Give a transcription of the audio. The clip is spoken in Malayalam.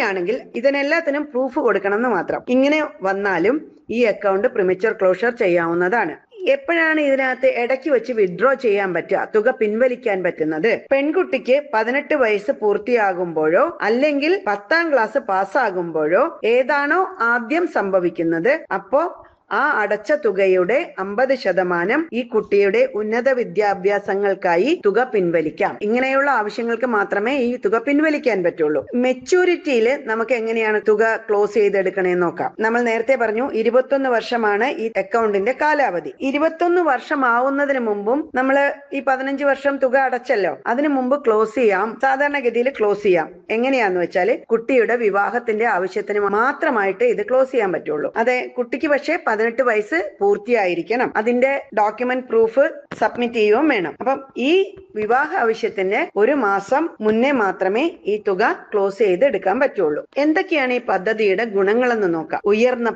അങ്ങനെയാണെങ്കിൽ ഇതിനെല്ലാത്തിനും പ്രൂഫ് കൊടുക്കണം എന്ന് മാത്രം ഇങ്ങനെ വന്നാലും ഈ അക്കൗണ്ട് പ്രിമച്വർ ക്ലോഷർ ചെയ്യാവുന്നതാണ് എപ്പോഴാണ് ഇതിനകത്ത് ഇടയ്ക്ക് വെച്ച് വിഡ്രോ ചെയ്യാൻ പറ്റുക തുക പിൻവലിക്കാൻ പറ്റുന്നത് പെൺകുട്ടിക്ക് പതിനെട്ട് വയസ്സ് പൂർത്തിയാകുമ്പോഴോ അല്ലെങ്കിൽ പത്താം ക്ലാസ് പാസ്സാകുമ്പോഴോ ഏതാണോ ആദ്യം സംഭവിക്കുന്നത് അപ്പോ ആ അടച്ച തുകയുടെ അമ്പത് ശതമാനം ഈ കുട്ടിയുടെ ഉന്നത വിദ്യാഭ്യാസങ്ങൾക്കായി തുക പിൻവലിക്കാം ഇങ്ങനെയുള്ള ആവശ്യങ്ങൾക്ക് മാത്രമേ ഈ തുക പിൻവലിക്കാൻ പറ്റുള്ളൂ മെച്ചൂരിറ്റിയിൽ നമുക്ക് എങ്ങനെയാണ് തുക ക്ലോസ് ചെയ്തെടുക്കണേന്ന് നോക്കാം നമ്മൾ നേരത്തെ പറഞ്ഞു ഇരുപത്തൊന്ന് വർഷമാണ് ഈ അക്കൗണ്ടിന്റെ കാലാവധി ഇരുപത്തൊന്ന് വർഷമാവുന്നതിന് മുമ്പും നമ്മൾ ഈ പതിനഞ്ച് വർഷം തുക അടച്ചല്ലോ അതിനു മുമ്പ് ക്ലോസ് ചെയ്യാം സാധാരണഗതിയിൽ ക്ലോസ് ചെയ്യാം എങ്ങനെയാന്ന് വെച്ചാൽ കുട്ടിയുടെ വിവാഹത്തിന്റെ ആവശ്യത്തിന് മാത്രമായിട്ട് ഇത് ക്ലോസ് ചെയ്യാൻ പറ്റുള്ളൂ അതെ കുട്ടിക്ക് പക്ഷേ പതിനെട്ട് വയസ്സ് പൂർത്തിയായിരിക്കണം അതിന്റെ ഡോക്യുമെന്റ് പ്രൂഫ് സബ്മിറ്റ് ചെയ്യുകയും വേണം അപ്പം ഈ വിവാഹ ആവശ്യത്തിന് ഒരു മാസം മുന്നേ മാത്രമേ ഈ തുക ക്ലോസ് ചെയ്ത് എടുക്കാൻ പറ്റുള്ളൂ എന്തൊക്കെയാണ് ഈ പദ്ധതിയുടെ ഗുണങ്ങളെന്ന് നോക്കാം ഉയർന്ന